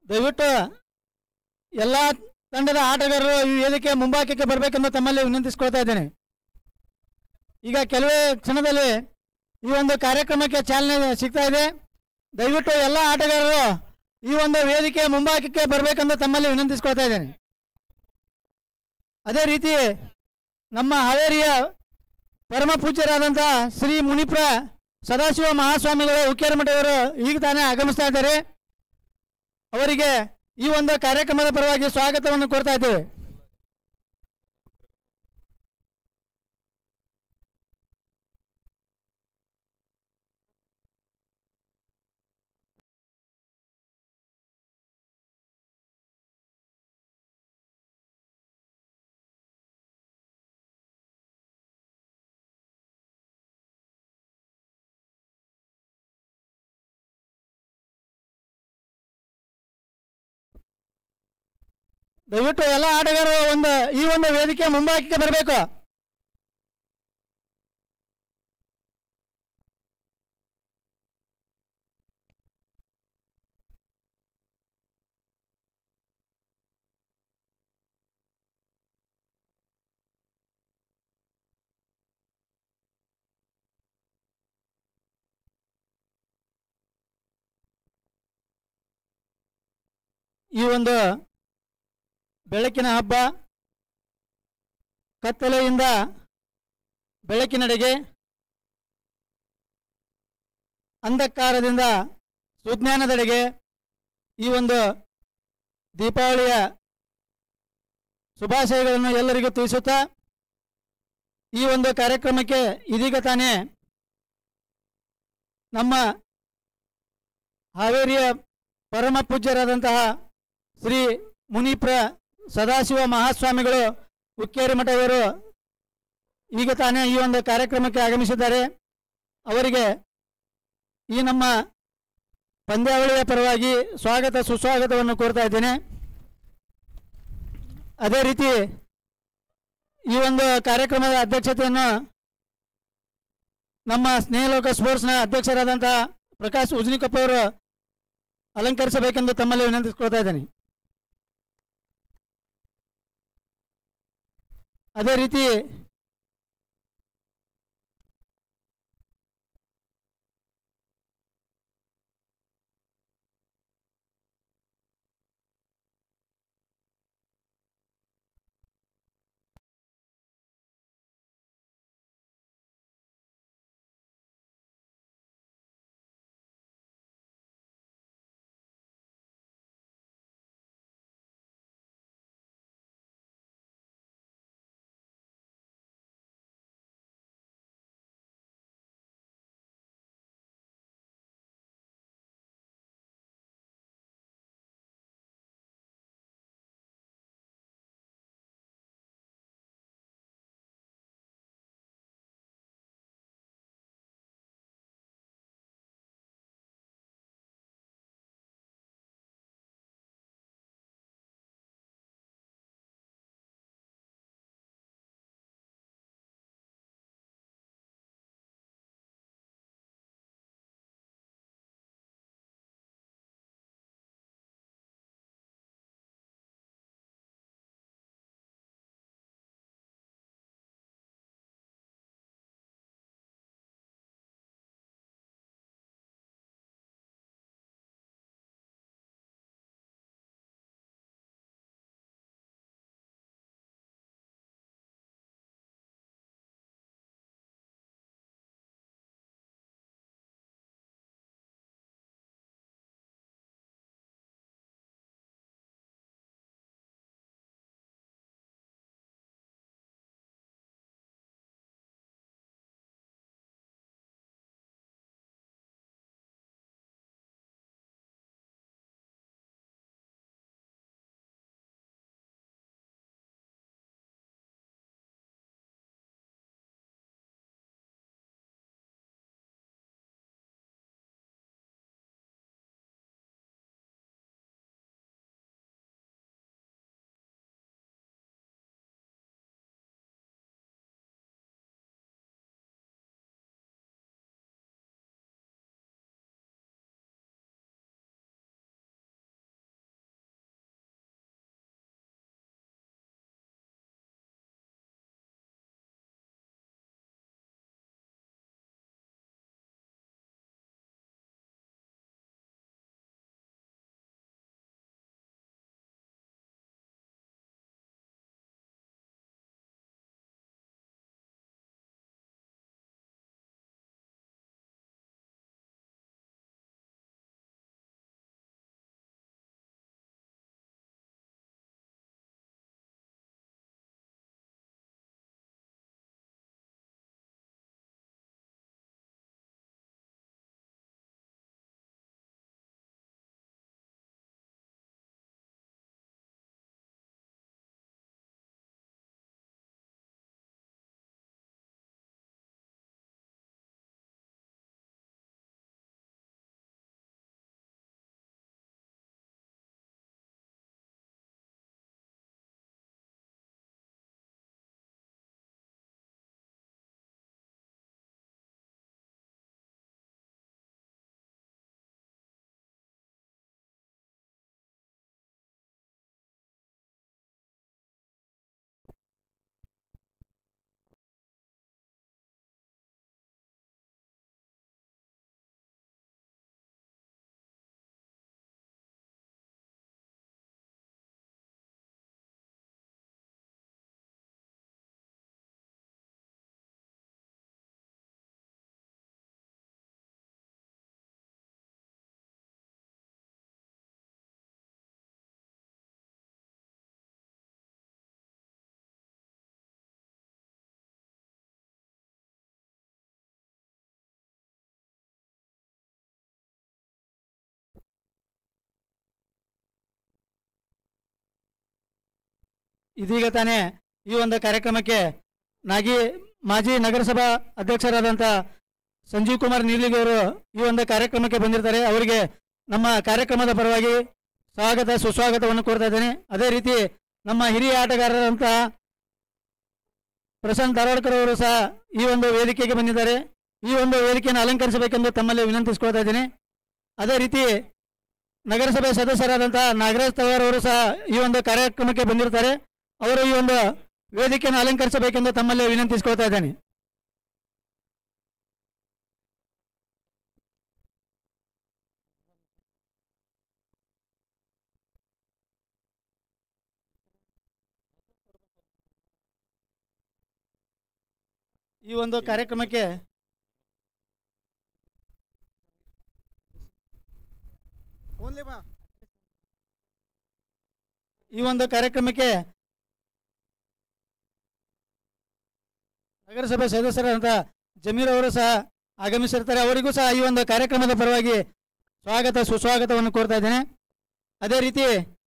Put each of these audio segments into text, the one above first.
ದಯವಿಟ್ಟು ಎಲ್ಲ ತಂಡದ ಆಟಗಾರರು ಈ ವೇದಿಕೆ ಮುಂಭಾಗಕ್ಕೆ ಬರಬೇಕೆಂದು ತಮ್ಮಲ್ಲಿ ವಿನಂತಿಸಿಕೊಳ್ತಾ ಇದ್ದೇನೆ ಈಗ ಕೆಲವೇ ಕ್ಷಣದಲ್ಲಿ ಈ ಒಂದು ಕಾರ್ಯಕ್ರಮಕ್ಕೆ ಚಾಲನೆ ಸಿಗ್ತಾ ಇದೆ ದಯವಿಟ್ಟು ಎಲ್ಲ ಆಟಗಾರರು ಈ ಒಂದು ವೇದಿಕೆ ಮುಂಭಾಗಕ್ಕೆ ಬರಬೇಕೆಂದು ತಮ್ಮಲ್ಲಿ ವಿನಂತಿಸಿಕೊಳ್ತಾ ಇದ್ದೇನೆ ಅದೇ ರೀತಿ ನಮ್ಮ ಹಾವೇರಿಯ ಪರಮ ಪೂಜ್ಯರಾದಂಥ ಶ್ರೀ ಮುನಿಪ್ರ ಸದಾಶಿವ ಮಹಾಸ್ವಾಮಿಗಳು ಉಕ್ಕೇರಮಠವರು ಈಗ ತಾನೇ ಆಗಮಿಸ್ತಾ ಇದ್ದಾರೆ ಅವರಿಗೆ ಈ ಒಂದು ಕಾರ್ಯಕ್ರಮದ ಪರವಾಗಿ ಸ್ವಾಗತವನ್ನು ಕೋರ್ತಾ ಇದ್ದೇವೆ ದಯವಿಟ್ಟು ಎಲ್ಲ ಆಟಗಾರರು ಒಂದು ಈ ಒಂದು ವೇದಿಕೆ ಮುಂಭಾಗಕ್ಕೆ ಬರಬೇಕು ಈ ಒಂದು ಬೆಳಕಿನ ಹಬ್ಬ ಕತ್ತಲೆಯಿಂದ ಬೆಳಕಿನೆಡೆಗೆ ಅಂಧಕಾರದಿಂದ ಸುಜ್ಞಾನದೆಡೆಗೆ ಈ ಒಂದು ದೀಪಾವಳಿಯ ಶುಭಾಶಯಗಳನ್ನು ಎಲ್ಲರಿಗೂ ತಿಳಿಸುತ್ತಾ ಈ ಒಂದು ಕಾರ್ಯಕ್ರಮಕ್ಕೆ ಇದೀಗ ತಾನೇ ನಮ್ಮ ಹಾವೇರಿಯ ಪರಮ ಪೂಜ್ಯರಾದಂತಹ ಶ್ರೀ ಮುನಿಪ್ರ ಸದಾಶಿವ ಮಹಾಸ್ವಾಮಿಗಳು ಉಕ್ಕೇರಿ ಮಠವರು ಈಗ ತಾನೇ ಈ ಒಂದು ಕಾರ್ಯಕ್ರಮಕ್ಕೆ ಆಗಮಿಸಿದ್ದಾರೆ ಅವರಿಗೆ ಈ ನಮ್ಮ ಪಂದ್ಯಾವಳಿಯ ಪರವಾಗಿ ಸ್ವಾಗತ ಸುಸ್ವಾಗತವನ್ನು ಕೋರ್ತಾ ಇದ್ದೇನೆ ಅದೇ ರೀತಿ ಈ ಒಂದು ಕಾರ್ಯಕ್ರಮದ ಅಧ್ಯಕ್ಷತೆಯನ್ನು ನಮ್ಮ ಸ್ನೇಹಲೋಕ ಸ್ಪೋರ್ಟ್ಸ್ನ ಅಧ್ಯಕ್ಷರಾದಂತಹ ಪ್ರಕಾಶ್ ಉಜ್ನಿಕಪ್ಪ ಅವರು ಅಲಂಕರಿಸಬೇಕೆಂದು ತಮ್ಮಲ್ಲಿ ವಿನಂತಿಸಿಕೊಳ್ತಾ ಇದ್ದೇನೆ ಅದೇ ರೀತಿ ಇದೀಗ ತಾನೇ ಈ ಒಂದು ಕಾರ್ಯಕ್ರಮಕ್ಕೆ ನಾಗಿ ಮಾಜಿ ನಗರಸಭಾ ಅಧ್ಯಕ್ಷರಾದಂಥ ಸಂಜೀವ್ ಕುಮಾರ್ ನೀರ್ಲಿಗೆ ಅವರು ಈ ಒಂದು ಕಾರ್ಯಕ್ರಮಕ್ಕೆ ಬಂದಿರ್ತಾರೆ ಅವರಿಗೆ ನಮ್ಮ ಕಾರ್ಯಕ್ರಮದ ಪರವಾಗಿ ಸ್ವಾಗತ ಸುಸ್ವಾಗತವನ್ನು ಕೋರ್ತಾ ಇದ್ದೇನೆ ಅದೇ ರೀತಿ ನಮ್ಮ ಹಿರಿಯ ಆಟಗಾರರಂತಹ ಪ್ರಶಾಂತ್ ಧಾರವಾಡ್ಕರ್ ಅವರು ಸಹ ಈ ಒಂದು ವೇದಿಕೆಗೆ ಬಂದಿದ್ದಾರೆ ಈ ಒಂದು ವೇದಿಕೆಯನ್ನು ಅಲಂಕರಿಸಬೇಕೆಂದು ತಮ್ಮಲ್ಲಿ ವಿನಂತಿಸಿಕೊಳ್ತಾ ಇದ್ದೇನೆ ಅದೇ ರೀತಿ ನಗರಸಭೆ ಸದಸ್ಯರಾದಂತಹ ನಾಗರಾಜ್ ತಳವಾರ್ ಅವರು ಸಹ ಈ ಒಂದು ಕಾರ್ಯಕ್ರಮಕ್ಕೆ ಬಂದಿರ್ತಾರೆ ಅವರು ಈ ಒಂದು ವೇದಿಕೆಯನ್ನು ಅಲಂಕರಿಸಬೇಕೆಂದು ತಮ್ಮಲ್ಲಿ ವಿನಂತಿಸಿಕೊಳ್ತಾ ಇದ್ದೇನೆ ಈ ಒಂದು ಕಾರ್ಯಕ್ರಮಕ್ಕೆ ಈ ಒಂದು ಕಾರ್ಯಕ್ರಮಕ್ಕೆ ನಗರಸಭೆ ಸದಸ್ಯರಾದಂಥ ಜಮೀರ್ ಅವರು ಸಹ ಆಗಮಿಸಿರ್ತಾರೆ ಅವರಿಗೂ ಸಹ ಈ ಒಂದು ಕಾರ್ಯಕ್ರಮದ ಪರವಾಗಿ ಸ್ವಾಗತ ಸುಸ್ವಾಗತವನ್ನು ಕೋರ್ತಾ ಇದ್ದೇನೆ ಅದೇ ರೀತಿ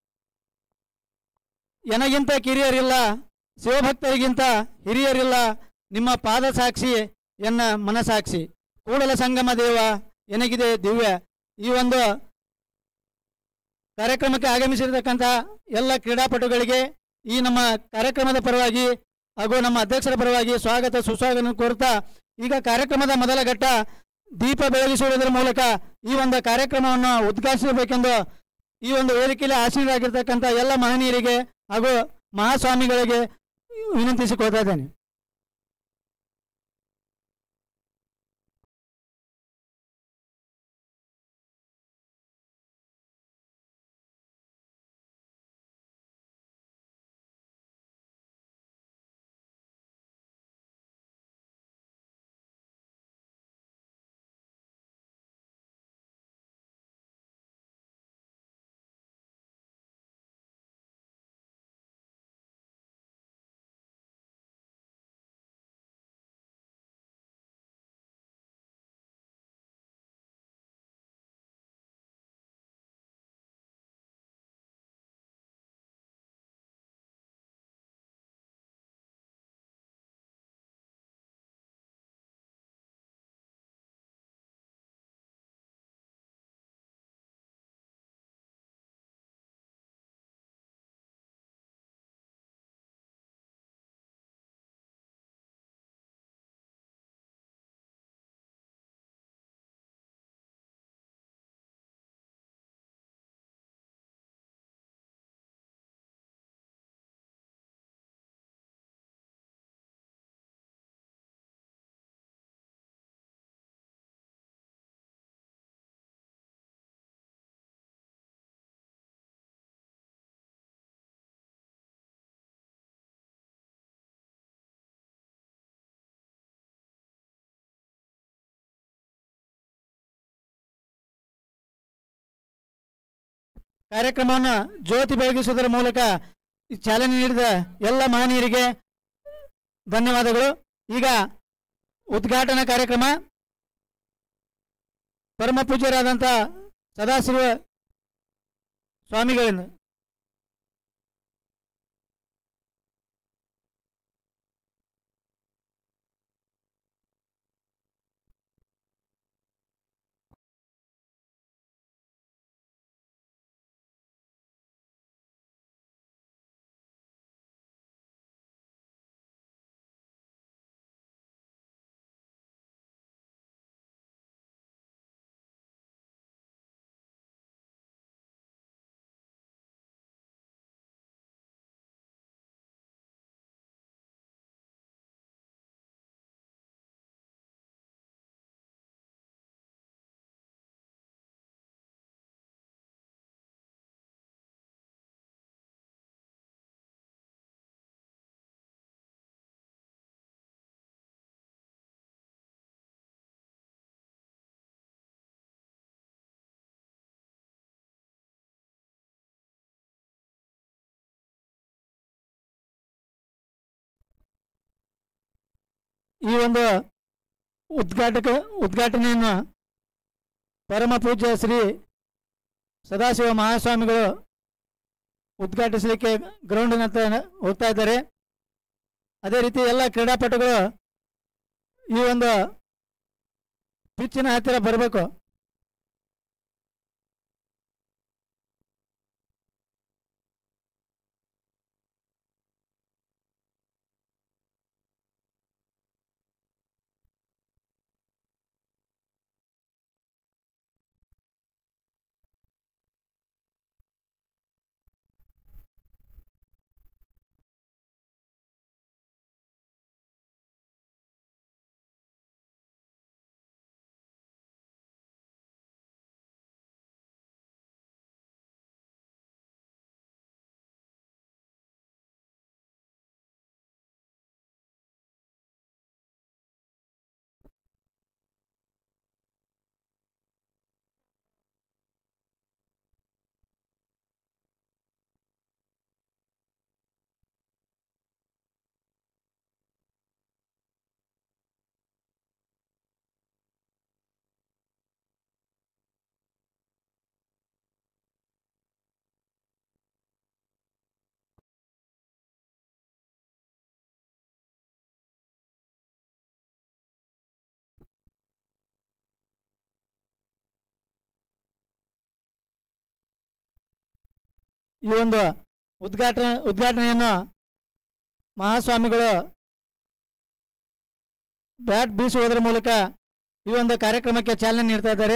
ಎನಗಿಂತ ಕಿರಿಯರಿಲ್ಲ ಶಿವಭಕ್ತರಿಗಿಂತ ಹಿರಿಯರಿಲ್ಲ ನಿಮ್ಮ ಪಾದ ಸಾಕ್ಷಿ ಎನ್ನ ಮನಸಾಕ್ಷಿ ಕೂಡಲ ಸಂಗಮ ದೇವ ಎನಗಿದೆ ದಿವ್ಯ ಈ ಒಂದು ಕಾರ್ಯಕ್ರಮಕ್ಕೆ ಆಗಮಿಸಿರ್ತಕ್ಕಂಥ ಎಲ್ಲ ಕ್ರೀಡಾಪಟುಗಳಿಗೆ ಈ ನಮ್ಮ ಕಾರ್ಯಕ್ರಮದ ಪರವಾಗಿ ಹಾಗೂ ನಮ್ಮ ಅಧ್ಯಕ್ಷರ ಪರವಾಗಿ ಸ್ವಾಗತ ಸುಸ್ವಾಗತ ಕೋರುತ್ತಾ ಈಗ ಕಾರ್ಯಕ್ರಮದ ಮೊದಲ ಘಟ್ಟ ದೀಪ ಬೆಳಗಿಸುವುದರ ಮೂಲಕ ಈ ಒಂದು ಕಾರ್ಯಕ್ರಮವನ್ನು ಉದ್ಘಾಟಿಸಬೇಕೆಂದು ಈ ಒಂದು ವೇದಿಕೆಯಲ್ಲಿ ಆಸೀನರಾಗಿರ್ತಕ್ಕಂಥ ಎಲ್ಲ ಮಹನೀಯರಿಗೆ ಹಾಗೂ ಮಹಾಸ್ವಾಮಿಗಳಿಗೆ ವಿನಂತಿಸಿಕೊಳ್ತಾ ಇದ್ದೇನೆ ಕಾರ್ಯಕ್ರಮವನ್ನು ಜ್ಯೋತಿ ಬೆಳಗಿಸುವುದರ ಮೂಲಕ ಈ ಚಾಲನೆ ನೀಡಿದ ಎಲ್ಲ ಮಹನೀಯರಿಗೆ ಧನ್ಯವಾದಗಳು ಈಗ ಉದ್ಘಾಟನಾ ಕಾರ್ಯಕ್ರಮ ಪರಮ ಪೂಜ್ಯರಾದಂಥ ಸದಾಶಿವ ಸ್ವಾಮಿಗಳಿಂದ ಈ ಒಂದು ಉದ್ಘಾಟಕ ಉದ್ಘಾಟನೆಯನ್ನು ಪರಮ ಪೂಜ್ಯ ಶ್ರೀ ಸದಾಶಿವ ಮಹಾಸ್ವಾಮಿಗಳು ಉದ್ಘಾಟಿಸಲಿಕ್ಕೆ ಗ್ರೌಂಡಿನತ್ತ ಹೋಗ್ತಾ ಇದ್ದಾರೆ ಅದೇ ರೀತಿ ಎಲ್ಲ ಕ್ರೀಡಾಪಟುಗಳು ಈ ಒಂದು ಪಿಚ್ಚಿನ ಹತ್ತಿರ ಬರಬೇಕು ಈ ಒಂದು ಉದ್ಘಾಟನೆ ಉದ್ಘಾಟನೆಯನ್ನು ಮಹಾಸ್ವಾಮಿಗಳು ಬ್ಯಾಟ್ ಬೀಸುವುದರ ಮೂಲಕ ಈ ಒಂದು ಕಾರ್ಯಕ್ರಮಕ್ಕೆ ಚಾಲನೆ ನೀಡ್ತಾ ಇದ್ದಾರೆ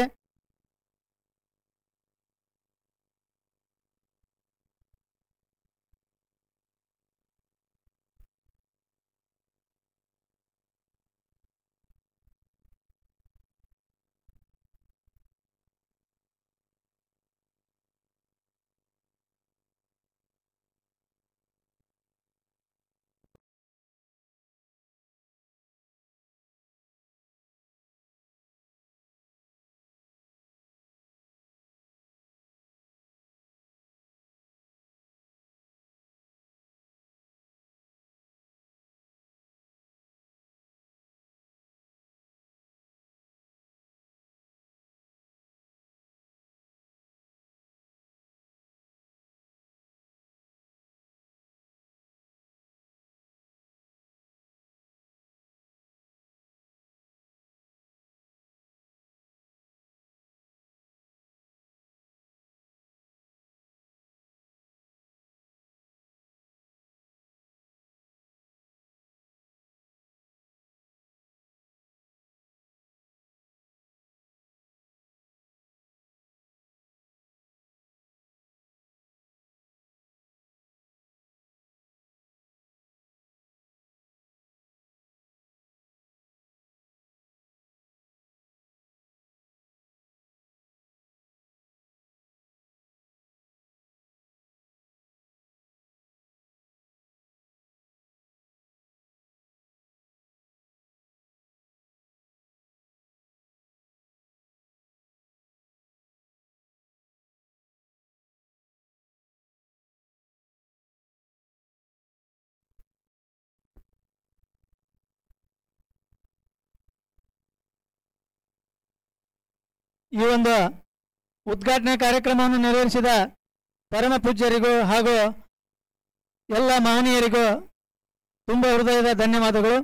ಈ ಒಂದು ಉದ್ಘಾಟನೆ ಕಾರ್ಯಕ್ರಮವನ್ನು ನೆರವೇರಿಸಿದ ಪರಮ ಪೂಜ್ಯರಿಗೂ ಹಾಗೂ ಎಲ್ಲ ಮಹನೀಯರಿಗೂ ತುಂಬ ಹೃದಯದ ಧನ್ಯವಾದಗಳು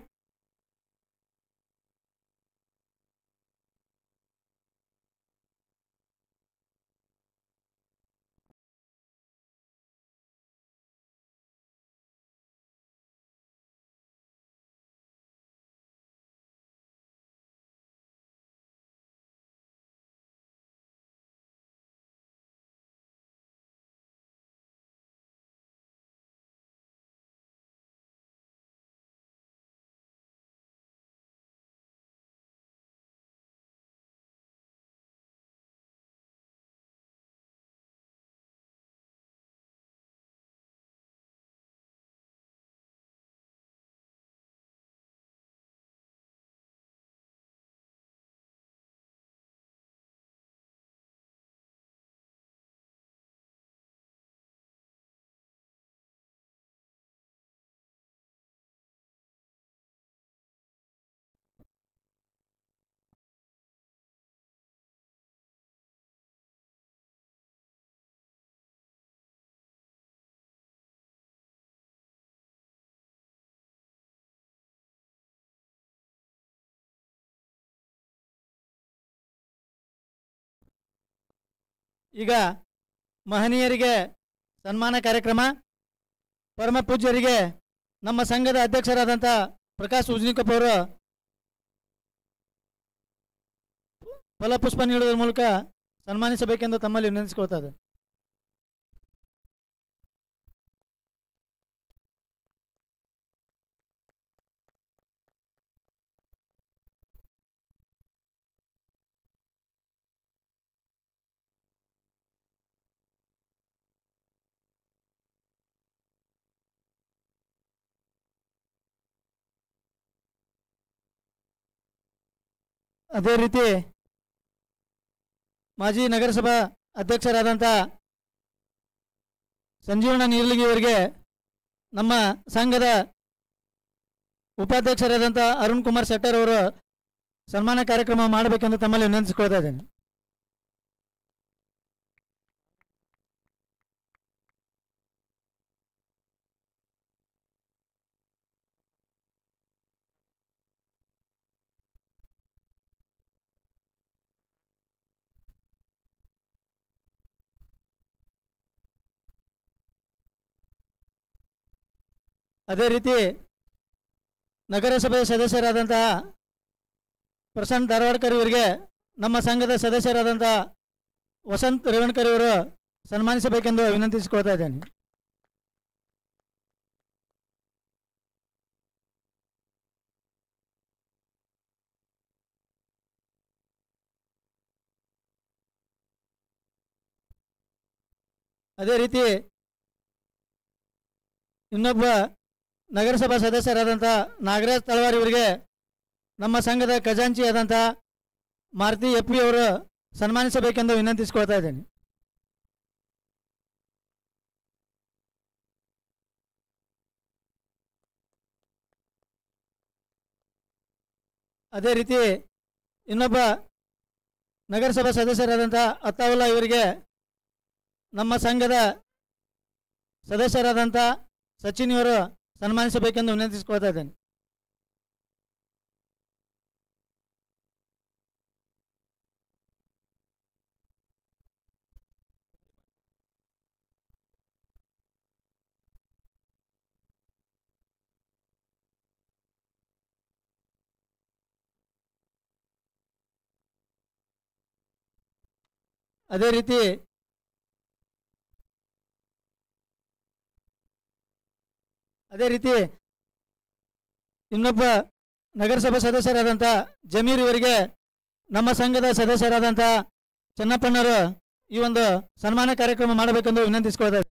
ಈಗ ಮಹನೀಯರಿಗೆ ಸನ್ಮಾನ ಕಾರ್ಯಕ್ರಮ ಪರಮ ಪೂಜ್ಯರಿಗೆ ನಮ್ಮ ಸಂಘದ ಅಧ್ಯಕ್ಷರಾದಂಥ ಪ್ರಕಾಶ್ ಉಜ್ನಿಕಪ್ಪ ಅವರು ಫಲಪುಷ್ಪ ನೀಡುವುದರ ಮೂಲಕ ಸನ್ಮಾನಿಸಬೇಕೆಂದು ತಮ್ಮಲ್ಲಿ ವಿನಂತಿಸಿಕೊಳ್ತಾ ಇದೆ ಅದೇ ರೀತಿ ಮಾಜಿ ನಗರಸಭಾ ಅಧ್ಯಕ್ಷರಾದಂಥ ಸಂಜೀವಣ್ಣ ನೀರ್ಲಿಗಿ ಅವರಿಗೆ ನಮ್ಮ ಸಂಘದ ಉಪಾಧ್ಯಕ್ಷರಾದಂಥ ಅರುಣ್ ಕುಮಾರ್ ಶೆಟ್ಟರ್ ಅವರು ಸನ್ಮಾನ ಕಾರ್ಯಕ್ರಮ ಮಾಡಬೇಕೆಂದು ತಮ್ಮಲ್ಲಿ ವಿನಂತಿಸಿಕೊಳ್ತಾ ಇದ್ದೇನೆ ಅದೇ ರೀತಿ ನಗರಸಭೆ ಸದಸ್ಯರಾದಂತಹ ಪ್ರಶಾಂತ್ ಧಾರವಾಡ್ಕರ್ ಇವರಿಗೆ ನಮ್ಮ ಸಂಘದ ಸದಸ್ಯರಾದಂತಹ ವಸಂತ್ ರೇವಣ್ಕರ್ ಇವರು ಸನ್ಮಾನಿಸಬೇಕೆಂದು ವಿನಂತಿಸಿಕೊಳ್ತಾ ಇದ್ದೇನೆ ಅದೇ ರೀತಿ ಇನ್ನೊಬ್ಬ ನಗರಸಭಾ ಸದಸ್ಯರಾದಂಥ ನಾಗರಾಜ್ ತಳವಾರ್ ಇವರಿಗೆ ನಮ್ಮ ಸಂಘದ ಖಜಾಂಚಿ ಆದಂಥ ಮಾರುತಿ ಎಫ್ ಪಿ ಅವರು ಸನ್ಮಾನಿಸಬೇಕೆಂದು ವಿನಂತಿಸಿಕೊಳ್ತಾ ಇದ್ದೇನೆ ಅದೇ ರೀತಿ ಇನ್ನೊಬ್ಬ ನಗರಸಭಾ ಸದಸ್ಯರಾದಂಥ ಅತ್ತಾವುಲ್ಲಾ ಇವರಿಗೆ ನಮ್ಮ ಸಂಘದ ಸದಸ್ಯರಾದಂಥ ಸಚಿನ್ ಇವರು ಸನ್ಮಾನಿಸಬೇಕೆಂದು ವಿನಂತಿಸಿಕೊಳ್ತಾ ಇದ್ದೇನೆ ಅದೇ ರೀತಿ ಅದೇ ರೀತಿ ಇನ್ನೊಬ್ಬ ನಗರಸಭಾ ಸದಸ್ಯರಾದಂಥ ಜಮೀರ್ ಇವರಿಗೆ ನಮ್ಮ ಸಂಘದ ಸದಸ್ಯರಾದಂಥ ಚೆನ್ನಪ್ಪಣ್ಣವರು ಈ ಒಂದು ಸನ್ಮಾನ ಕಾರ್ಯಕ್ರಮ ಮಾಡಬೇಕೆಂದು ವಿನಂತಿಸಿಕೊಳ್ತಾ ಇದ್ದೇನೆ.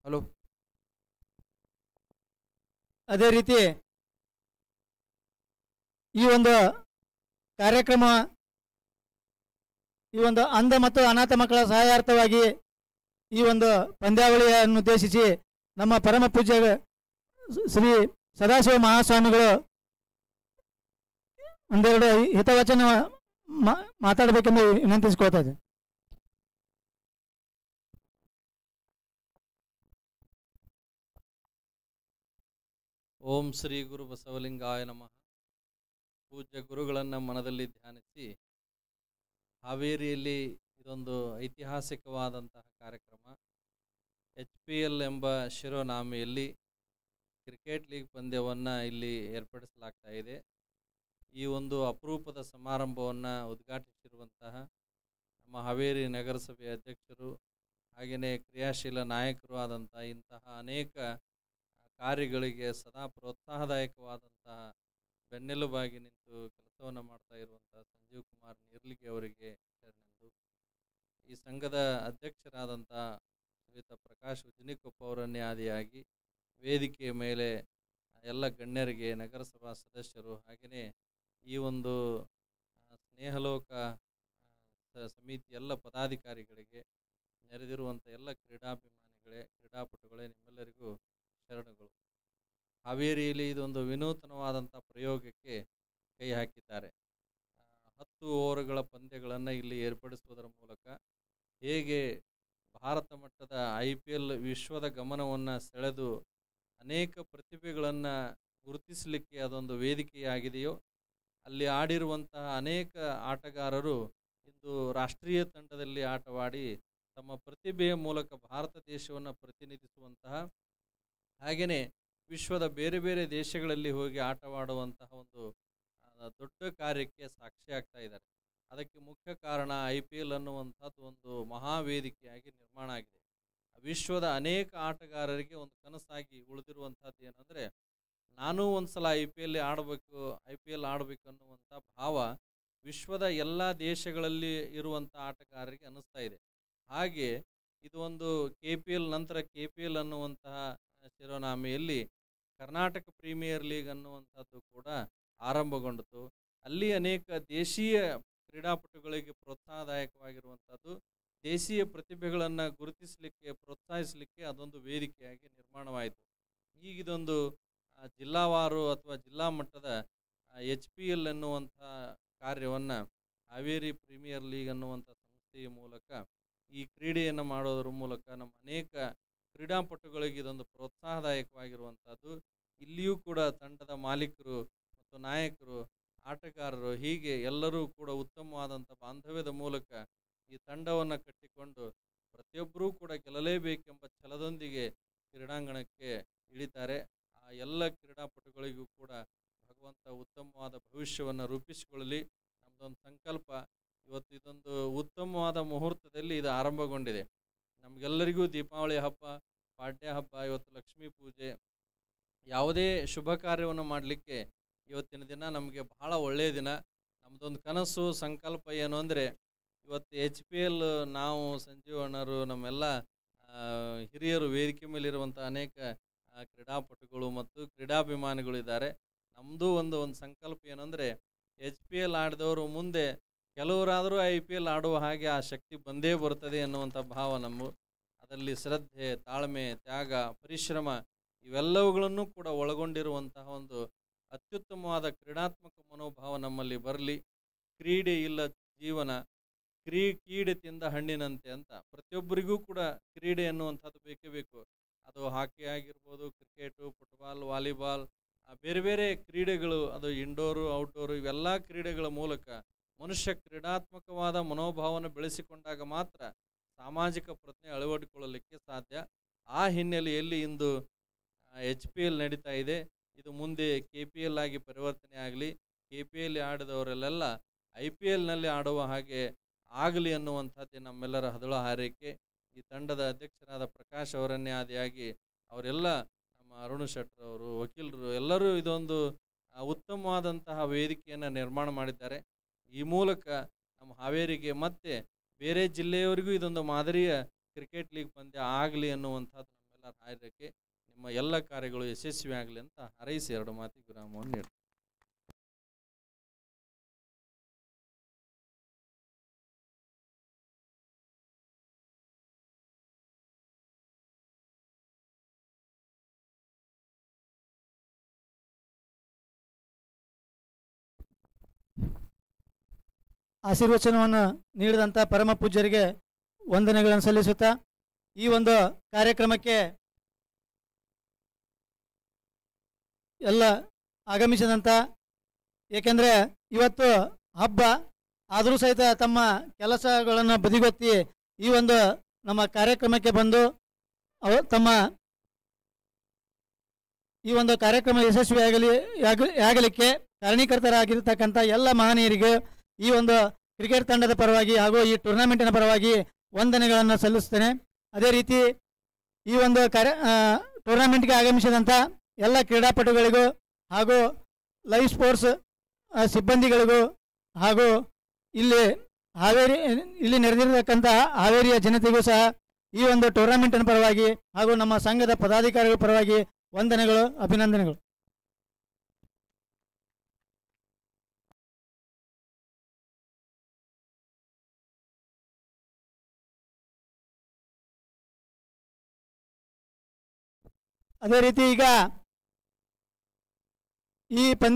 ಹಲೋ ಅದೇ ರೀತಿ ಈ ಒಂದು ಕಾರ್ಯಕ್ರಮ ಈ ಒಂದು ಅಂಧ ಮತ್ತು ಅನಾಥ ಮಕ್ಕಳ ಸಹಾಯಾರ್ಥವಾಗಿ ಈ ಒಂದು ಪಂದ್ಯಾವಳಿಯನ್ನು ಉದ್ದೇಶಿಸಿ ನಮ್ಮ ಪರಮ ಪೂಜ್ಯ ಶ್ರೀ ಸದಾಶಿವ ಮಹಾಸ್ವಾಮಿಗಳು ಒಂದೆರಡು ಹಿತವಚನ ಮಾ- ಮಾತಾಡಬೇಕೆಂದು ವಿನಂತಿಸಿಕೊಳ್ತಾ ಇದ್ದೆ ಓಂ ಶ್ರೀ ಗುರು ಬಸವಲಿಂಗಾಯ ನಮಃ ಪೂಜ್ಯ ಗುರುಗಳನ್ನು ಮನದಲ್ಲಿ ಧ್ಯಾನಿಸಿ ಹಾವೇರಿಯಲ್ಲಿ ಇದೊಂದು ಐತಿಹಾಸಿಕವಾದಂತಹ ಕಾರ್ಯಕ್ರಮ ಎಚ್ ಪಿ ಎಲ್ ಎಂಬ ಶಿರೋನಾಮೆಯಲ್ಲಿ ಕ್ರಿಕೆಟ್ ಲೀಗ್ ಪಂದ್ಯವನ್ನು ಇಲ್ಲಿ ಏರ್ಪಡಿಸಲಾಗ್ತಾ ಇದೆ ಈ ಒಂದು ಅಪರೂಪದ ಸಮಾರಂಭವನ್ನು ಉದ್ಘಾಟಿಸಿರುವಂತಹ ನಮ್ಮ ಹಾವೇರಿ ನಗರಸಭೆ ಅಧ್ಯಕ್ಷರು ಹಾಗೆಯೇ ಕ್ರಿಯಾಶೀಲ ನಾಯಕರು ಆದಂಥ ಇಂತಹ ಅನೇಕ ಕಾರ್ಯಗಳಿಗೆ ಸದಾ ಪ್ರೋತ್ಸಾಹದಾಯಕವಾದಂತಹ ಬೆನ್ನೆಲುಬಾಗಿ ನಿಂತು ಕೆಲಸವನ್ನು ಮಾಡ್ತಾ ಇರುವಂತಹ ಸಂಜೀವ್ ಕುಮಾರ್ ನೀರ್ಲಿಗೆ ಅವರಿಗೆ ಶರಣೆಂದು ಈ ಸಂಘದ ಅಧ್ಯಕ್ಷರಾದಂಥ ಶ್ರೀಯುತ ಪ್ರಕಾಶ್ ಉಜ್ನಿಕೊಪ್ಪ ಅವರನ್ನೇ ಆದಿಯಾಗಿ ವೇದಿಕೆಯ ಮೇಲೆ ಎಲ್ಲ ಗಣ್ಯರಿಗೆ ನಗರಸಭಾ ಸದಸ್ಯರು ಹಾಗೆಯೇ ಈ ಒಂದು ಆ, ಸ್ನೇಹಲೋಕ ಆ, ಸ- ಸಮಿತಿ ಎಲ್ಲ ಪದಾಧಿಕಾರಿಗಳಿಗೆ ನೆರೆದಿರುವಂಥ ಎಲ್ಲ ಕ್ರೀಡಾಭಿಮಾನಿಗಳೇ ಕ್ರೀಡಾಪಟುಗಳೇ ನಿಮ್ಮೆಲ್ಲರಿಗೂ ಶರಣುಗಳು ಹಾವೇರಿಯಲ್ಲಿ ಇದೊಂದು ವಿನೂತನವಾದಂಥ ಪ್ರಯೋಗಕ್ಕೆ ಕೈ ಹಾಕಿದ್ದಾರೆ ಆ, ಹತ್ತು ಓವರ್ಗಳ ಪಂದ್ಯಗಳನ್ನು ಇಲ್ಲಿ ಏರ್ಪಡಿಸುವುದರ ಮೂಲಕ ಹೇಗೆ ಭಾರತ ಮಟ್ಟದ ಐ ಪಿ ಎಲ್ ವಿಶ್ವದ ಗಮನವನ್ನು ಸೆಳೆದು ಅನೇಕ ಪ್ರತಿಭೆಗಳನ್ನು ಗುರುತಿಸಲಿಕ್ಕೆ ಅದೊಂದು ವೇದಿಕೆಯಾಗಿದೆಯೋ ಅಲ್ಲಿ ಆಡಿರುವಂತಹ ಅನೇಕ ಆಟಗಾರರು ಇಂದು ರಾಷ್ಟ್ರೀಯ ತಂಡದಲ್ಲಿ ಆಟವಾಡಿ ತಮ್ಮ ಪ್ರತಿಭೆಯ ಮೂಲಕ ಭಾರತ ದೇಶವನ್ನು ಪ್ರತಿನಿಧಿಸುವಂತಹ ಹಾಗೆಯೇ ವಿಶ್ವದ ಬೇರೆ ಬೇರೆ ದೇಶಗಳಲ್ಲಿ ಹೋಗಿ ಆಟವಾಡುವಂತಹ ಒಂದು ಆ, ದೊಡ್ಡ ಕಾರ್ಯಕ್ಕೆ ಸಾಕ್ಷಿಯಾಗ್ತಾ ಇದ್ದಾರೆ ಅದಕ್ಕೆ ಮುಖ್ಯ ಕಾರಣ ಐ ಪಿ ಎಲ್ ಅನ್ನುವಂಥದ್ದು ಒಂದು ಮಹಾವೇದಿಕೆಯಾಗಿ ನಿರ್ಮಾಣ ಆಗಿದೆ ವಿಶ್ವದ ಅನೇಕ ಆಟಗಾರರಿಗೆ ಒಂದು ಕನಸಾಗಿ ಉಳಿದಿರುವಂಥದ್ದು ಏನಂದರೆ ನಾನೂ ಒಂದ್ಸಲ ಐ ಪಿ ಎಲ್ ಆಡಬೇಕು ಐ ಪಿ ಎಲ್ ಆಡಬೇಕು ಅನ್ನುವಂಥ ಭಾವ ವಿಶ್ವದ ಎಲ್ಲ ದೇಶಗಳಲ್ಲಿ ಇರುವಂಥ ಆಟಗಾರರಿಗೆ ಅನ್ನಿಸ್ತಾ ಇದೆ ಹಾಗೆ ಇದು ಒಂದು ಕೆ ಪಿ ಎಲ್ ನಂತರ ಕೆ ಪಿ ಎಲ್ ಅನ್ನುವಂತಹ ಶಿರೋನಾಮೆಯಲ್ಲಿ ಕರ್ನಾಟಕ ಪ್ರೀಮಿಯರ್ ಲೀಗ್ ಅನ್ನುವಂಥದ್ದು ಕೂಡ ಆರಂಭಗೊಂಡಿತು ಅಲ್ಲಿ ಅನೇಕ ದೇಶೀಯ ಕ್ರೀಡಾಪಟುಗಳಿಗೆ ಪ್ರೋತ್ಸಾಹದಾಯಕವಾಗಿರುವಂಥದ್ದು ದೇಶೀಯ ಪ್ರತಿಭೆಗಳನ್ನು ಗುರುತಿಸಲಿಕ್ಕೆ ಪ್ರೋತ್ಸಾಹಿಸಲಿಕ್ಕೆ ಅದೊಂದು ವೇದಿಕೆಯಾಗಿ ನಿರ್ಮಾಣವಾಯಿತು ಈಗ ಇದೊಂದು ಆ, ಜಿಲ್ಲಾವಾರು ಅಥವಾ ಜಿಲ್ಲಾ ಮಟ್ಟದ ಎಚ್ ಪಿ ಎಲ್ ಎನ್ನುವಂಥ ಕಾರ್ಯವನ್ನು ಹಾವೇರಿ ಪ್ರೀಮಿಯರ್ ಲೀಗ್ ಅನ್ನುವಂಥ ಸಂಸ್ಥೆಯ ಮೂಲಕ ಈ ಕ್ರೀಡೆಯನ್ನು ಮಾಡೋದ್ರ ಮೂಲಕ ನಮ್ಮ ಅನೇಕ ಕ್ರೀಡಾಪಟುಗಳಿಗೆ ಇದೊಂದು ಪ್ರೋತ್ಸಾಹದಾಯಕವಾಗಿರುವಂಥದ್ದು ಇಲ್ಲಿಯೂ ಕೂಡ ತಂಡದ ಮಾಲೀಕರು ಮತ್ತು ನಾಯಕರು ಆಟಗಾರರು ಹೀಗೆ ಎಲ್ಲರೂ ಕೂಡ ಉತ್ತಮವಾದಂಥ ಬಾಂಧವ್ಯದ ಮೂಲಕ ಈ ತಂಡವನ್ನು ಕಟ್ಟಿಕೊಂಡು ಪ್ರತಿಯೊಬ್ಬರೂ ಕೂಡ ಗೆಲ್ಲಲೇಬೇಕೆಂಬ ಛಲದೊಂದಿಗೆ ಕ್ರೀಡಾಂಗಣಕ್ಕೆ ಇಳಿತಾರೆ ಆ ಎಲ್ಲ ಕ್ರೀಡಾಪಟುಗಳಿಗೂ ಕೂಡ ಭಗವಂತ ಉತ್ತಮವಾದ ಭವಿಷ್ಯವನ್ನು ರೂಪಿಸಿಕೊಳ್ಳಲಿ ನಮ್ಮದೊಂದು ಸಂಕಲ್ಪ ಇವತ್ತು ಇದೊಂದು ಉತ್ತಮವಾದ ಮುಹೂರ್ತದಲ್ಲಿ ಇದು ಆರಂಭಗೊಂಡಿದೆ ನಮಗೆಲ್ಲರಿಗೂ ದೀಪಾವಳಿ ಹಬ್ಬ ಪಾಡ್ಯ ಹಬ್ಬ ಇವತ್ತು ಲಕ್ಷ್ಮೀ ಪೂಜೆ ಯಾವುದೇ ಶುಭ ಕಾರ್ಯವನ್ನು ಮಾಡಲಿಕ್ಕೆ ಇವತ್ತಿನ ದಿನ ನಮಗೆ ಬಹಳ ಒಳ್ಳೆಯ ದಿನ ನಮ್ಮದೊಂದು ಕನಸು ಸಂಕಲ್ಪ ಏನು ಅಂದರೆ ಇವತ್ತು ಎಚ್ ಪಿ ಎಲ್ ನಾವು ಸಂಜೀವ್ ಅಣ್ಣರು ನಮ್ಮೆಲ್ಲ ಆ, ಹಿರಿಯರು ವೇದಿಕೆ ಮೇಲಿರುವಂಥ ಅನೇಕ ಆ, ಕ್ರೀಡಾಪಟುಗಳು ಮತ್ತು ಕ್ರೀಡಾಭಿಮಾನಿಗಳು ಇದ್ದಾರೆ ನಮ್ಮದು ಒಂದು ಒಂದು ಸಂಕಲ್ಪ ಏನಂದರೆ ಎಚ್ ಪಿ ಎಲ್ ಆಡಿದವರು ಮುಂದೆ ಕೆಲವರಾದರೂ ಐ ಪಿ ಎಲ್ ಆಡುವ ಹಾಗೆ ಆ ಶಕ್ತಿ ಬಂದೇ ಬರುತ್ತದೆ ಎನ್ನುವಂಥ ಭಾವ ನಮ್ಮ ಅದರಲ್ಲಿ ಶ್ರದ್ಧೆ ತಾಳ್ಮೆ ತ್ಯಾಗ ಪರಿಶ್ರಮ ಇವೆಲ್ಲವುಗಳನ್ನು ಕೂಡ ಒಳಗೊಂಡಿರುವಂತಹ ಒಂದು ಅತ್ಯುತ್ತಮವಾದ ಕ್ರೀಡಾತ್ಮಕ ಮನೋಭಾವ ನಮ್ಮಲ್ಲಿ ಬರಲಿ ಕ್ರೀಡೆ ಇಲ್ಲ ಜೀವನ ಕ್ರೀ ಕೀಡೆ ತಿಂದ ಹಣ್ಣಿನಂತೆ ಅಂತ ಪ್ರತಿಯೊಬ್ಬರಿಗೂ ಕೂಡ ಕ್ರೀಡೆ ಅನ್ನುವಂಥದ್ದು ಬೇಕೇ ಬೇಕು ಅದು ಹಾಕಿ ಆಗಿರ್ಬೋದು ಕ್ರಿಕೆಟು ಫುಟ್ಬಾಲ್ ವಾಲಿಬಾಲ್ ಆ ಬೇರೆ ಬೇರೆ ಕ್ರೀಡೆಗಳು ಅದು ಇಂಡೋರು ಔಟ್ಡೋರು ಇವೆಲ್ಲ ಕ್ರೀಡೆಗಳ ಮೂಲಕ ಮನುಷ್ಯ ಕ್ರೀಡಾತ್ಮಕವಾದ ಮನೋಭಾವನ ಬೆಳೆಸಿಕೊಂಡಾಗ ಮಾತ್ರ ಸಾಮಾಜಿಕ ಪ್ರಜ್ಞೆ ಅಳವಡಿಕೊಳ್ಳಲಿಕ್ಕೆ ಸಾಧ್ಯ ಆ ಹಿನ್ನೆಲೆಯಲ್ಲಿ ಇಂದು ಎಚ್ ಪಿ ಎಲ್ ನಡೀತಾ ಇದೆ ಇದು ಮುಂದೆ ಕೆ ಪಿ ಎಲ್ ಆಗಿ ಪರಿವರ್ತನೆ ಆಗಲಿ ಕೆ ಪಿ ಎಲ್ ಆಡಿದವರಲ್ಲೆಲ್ಲ ಐ ಪಿ ಎಲ್ನಲ್ಲಿ ಆಡುವ ಹಾಗೆ ಆಗಲಿ ಅನ್ನುವಂಥದ್ದೇ ನಮ್ಮೆಲ್ಲರ ಹದಳ ಹಾರೈಕೆ ಈ ತಂಡದ ಅಧ್ಯಕ್ಷರಾದ ಪ್ರಕಾಶ್ ಅವರನ್ನೇ ಆದಿಯಾಗಿ ಅವರೆಲ್ಲ ನಮ್ಮ ಅರುಣ್ ಶೆಟ್ಟರ್ ಅವರು ವಕೀಲರು ಎಲ್ಲರೂ ಇದೊಂದು ಆ, ಉತ್ತಮವಾದಂತಹ ವೇದಿಕೆಯನ್ನು ನಿರ್ಮಾಣ ಮಾಡಿದ್ದಾರೆ ಈ ಮೂಲಕ ನಮ್ಮ ಹಾವೇರಿಗೆ ಮತ್ತೆ ಬೇರೆ ಜಿಲ್ಲೆಯವರಿಗೂ ಇದೊಂದು ಮಾದರಿಯ ಕ್ರಿಕೆಟ್ ಲೀಗ್ ಪಂದ್ಯ ಆಗಲಿ ಅನ್ನುವಂಥದ್ದು ನಮ್ಮೆಲ್ಲರ ಎಲ್ಲರ ಹಾರೈಕೆ ನಿಮ್ಮ ಎಲ್ಲ ಕಾರ್ಯಗಳು ಯಶಸ್ವಿಯಾಗಲಿ ಅಂತ ಹಾರೈಸಿ ಎರಡು ಮಾತಿಗೆ ವಿರಾಮವನ್ನು ನೀಡ್ತೀನಿ ಆಶೀರ್ವಚನವನ್ನು ನೀಡಿದಂಥ ಪರಮ ಪೂಜ್ಯರಿಗೆ ವಂದನೆಗಳನ್ನು ಸಲ್ಲಿಸುತ್ತಾ ಈ ಒಂದು ಕಾರ್ಯಕ್ರಮಕ್ಕೆ ಎಲ್ಲ ಆಗಮಿಸಿದಂಥ ಏಕೆಂದರೆ ಇವತ್ತು ಹಬ್ಬ ಆದರೂ ಸಹಿತ ತಮ್ಮ ಕೆಲಸಗಳನ್ನು ಬದಿಗೊತ್ತಿ ಈ ಒಂದು ನಮ್ಮ ಕಾರ್ಯಕ್ರಮಕ್ಕೆ ಬಂದು ಅವ ತಮ್ಮ ಈ ಒಂದು ಕಾರ್ಯಕ್ರಮ ಯಶಸ್ವಿಯಾಗಲಿ ಯಾಗ- ಆಗಲಿಕ್ಕೆ ಕಾರಣೀಕರ್ತರಾಗಿರ್ತಕ್ಕಂಥ ಎಲ್ಲ ಮಹನೀಯರಿಗೆ ಈ ಒಂದು ಕ್ರಿಕೆಟ್ ತಂಡದ ಪರವಾಗಿ ಹಾಗೂ ಈ ಟೂರ್ನಮೆಂಟಿನ ಪರವಾಗಿ ವಂದನೆಗಳನ್ನು ಸಲ್ಲಿಸ್ತೇನೆ ಅದೇ ರೀತಿ ಈ ಒಂದು ಕಾರ್ಯ ಆ, ಟೂರ್ನಮೆಂಟ್ಗೆ ಆಗಮಿಸಿದಂಥ ಎಲ್ಲ ಕ್ರೀಡಾಪಟುಗಳಿಗೂ ಹಾಗೂ ಲೈವ್ ಸ್ಪೋರ್ಟ್ಸ್ ಆ, ಸಿಬ್ಬಂದಿಗಳಿಗೂ ಹಾಗೂ ಇಲ್ಲಿ ಹಾವೇರಿ ಇಲ್ಲಿ ನೆರೆದಿರತಕ್ಕಂಥ ಹಾವೇರಿಯ ಜನತೆಗೂ ಸಹ ಈ ಒಂದು ಟೂರ್ನಮೆಂಟಿನ ಪರವಾಗಿ ಹಾಗೂ ನಮ್ಮ ಸಂಘದ ಪದಾಧಿಕಾರಿಗಳ ಪರವಾಗಿ ವಂದನೆಗಳು ಅಭಿನಂದನೆಗಳು ಅದೇ ರೀತಿ ಈಗ ಈ ಪಂದ್ಯ